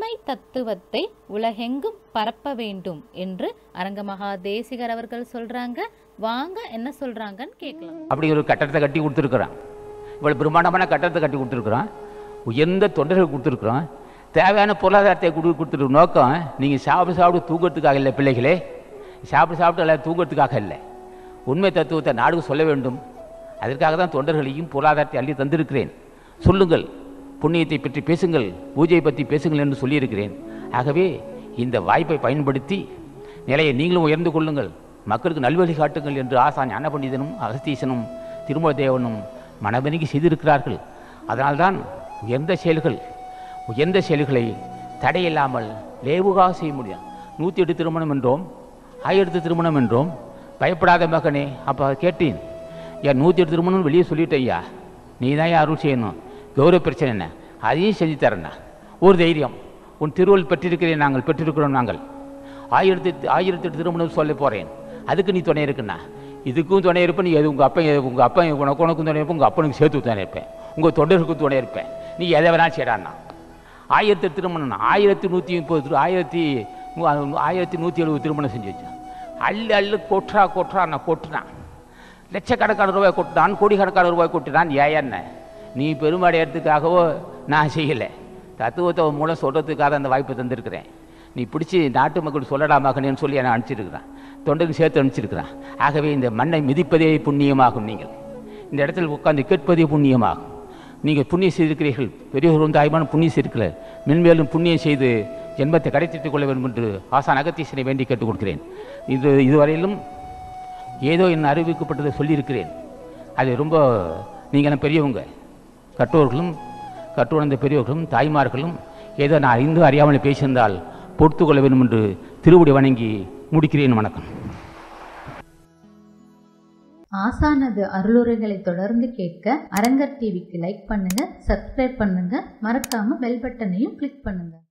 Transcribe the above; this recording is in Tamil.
உண்மை தத்துவத்தை உலகெங்கும் பரப்ப வேண்டும் என்று அரங்கமகா தேசிகர் அவர்கள் சொல்றாங்க வாங்க என்ன சொல்றாங்கன்னு கேட்கலாம் அப்படி ஒரு கட்டடத்தை கட்டி கொடுத்துருக்குறான் இவ்வளோ பிரம்மாண்டமான கட்டடத்தை கட்டி கொடுத்துருக்குறோம் உயர்ந்த தொண்டர்கள் கொடுத்துருக்குறோம் தேவையான பொருளாதாரத்தை கொடு கொடுத்துருக்க நோக்கம் நீங்கள் சாப்பிட்டு சாப்பிட்டு தூங்குறதுக்காக இல்லை பிள்ளைகளே சாப்பிட்டு சாப்பிட்டு எல்லாம் தூங்குறதுக்காக இல்லை உண்மை தத்துவத்தை நாடுக்கு சொல்ல வேண்டும் அதற்காக தான் தொண்டர்களையும் பொருளாதாரத்தை அள்ளி தந்திருக்கிறேன் சொல்லுங்கள் புண்ணியத்தை பற்றி பேசுங்கள் பூஜையை பற்றி பேசுங்கள் என்று சொல்லியிருக்கிறேன் ஆகவே இந்த வாய்ப்பை பயன்படுத்தி நிலையை நீங்களும் உயர்ந்து கொள்ளுங்கள் மக்களுக்கு நல்வழி காட்டுங்கள் என்று ஆசான் ஞான பண்டிதனும் அகஸ்தீசனும் திருமல தேவனும் மனவனுக்கு செய்திருக்கிறார்கள் அதனால்தான் உயர்ந்த செயல்கள் உயர்ந்த செயல்களை தடையில்லாமல் லேவுகாக செய்ய முடியும் நூற்றி எட்டு திருமணம் என்றோம் ஆயிரத்து திருமணம் என்றோம் பயப்படாத மகனே அப்போ கேட்டேன் ஏன் நூற்றி எட்டு திருமணம் வெளியே சொல்லிட்டேன் ஐயா நீ தான் அருள் செய்யணும் கௌரவ பிரச்சனை என்ன அதையும் செஞ்சு தரேண்ணா ஒரு தைரியம் உன் திருவள் பெற்றிருக்கிறேன் நாங்கள் பெற்றிருக்கிறோம் நாங்கள் ஆயிரத்தி ஆயிரத்தி எட்டு திருமணம் சொல்ல போகிறேன் அதுக்கு நீ துணை இருக்குண்ணா இதுக்கும் துணை இருப்பேன் நீ எது உங்கள் அப்பன் உங்கள் அப்பன் உனக்கு உனக்கும் துணை இருப்பேன் உங்கள் அப்பனுக்கு சேர்த்து துணை இருப்பேன் உங்கள் தொண்டருக்கும் துணை இருப்பேன் நீ எதை வேணாலும் செய்யறான்னா ஆயிரத்தி எட்டு திருமணம் ஆயிரத்தி நூற்றி முப்பது திரு- ஆயிரத்தி நூ- ஆயிரத்தி நூற்றி எழுபது திருமணம் செஞ்சு வச்சேன் அள்ளு அள்ளு கொட்டுறா கொட்டுறா நான் கொட்டுனான் லட்சக்கணக்கான ரூபாய் கொட்டினான் கோடிக்கணக்கான ரூபாய் கொட்டினான் ஏன் என்ன நீ பெருமடையறதுக்காகவோ நான் செய்யலை தத்துவத்தை உன் மூலம் சொல்கிறதுக்காக அந்த வாய்ப்பை தந்திருக்கிறேன் நீ பிடிச்சி நாட்டு மக்கள் சொல்லடா மகனேன்னு சொல்லி என்னை அனுப்பிச்சிருக்கிறான் தொண்டருக்கு சேர்த்து அனுப்பிச்சிருக்கிறான் ஆகவே இந்த மண்ணை மிதிப்பதே புண்ணியமாகும் நீங்கள் இந்த இடத்துல உட்கார்ந்து கேட்பதே புண்ணியமாகும் நீங்கள் புண்ணியம் செய்திருக்கிறீர்கள் பெரியவர் வந்து ஆய்வான புண்ணியம் செய்திருக்கிறார் மென்மேலும் புண்ணியம் செய்து ஜென்மத்தை கடைத்திட்டுக் கொள்ள வேண்டும் என்று ஆசான் அகத்தீசனை வேண்டி கேட்டுக் கொடுக்கிறேன் இது இதுவரையிலும் ஏதோ என் அறிவிக்கப்பட்டதை சொல்லியிருக்கிறேன் அது ரொம்ப நீங்கள் பெரியவங்க கற்றோர்களும் கற்றுணர்ந்த பெரியவர்களும் தாய்மார்களும் ஏதோ நான் அறிந்து அறியாமல் பேசியிருந்தால் பொறுத்து கொள்ள வேண்டும் என்று திருவுடி வணங்கி முடிக்கிறேன் வணக்கம் ஆசானது அருளுரைகளை தொடர்ந்து கேட்க அரங்கர் டிவிக்கு லைக் பண்ணுங்க சப்ஸ்கிரைப் பண்ணுங்க மறக்காம பெல் பட்டனையும் கிளிக் பண்ணுங்க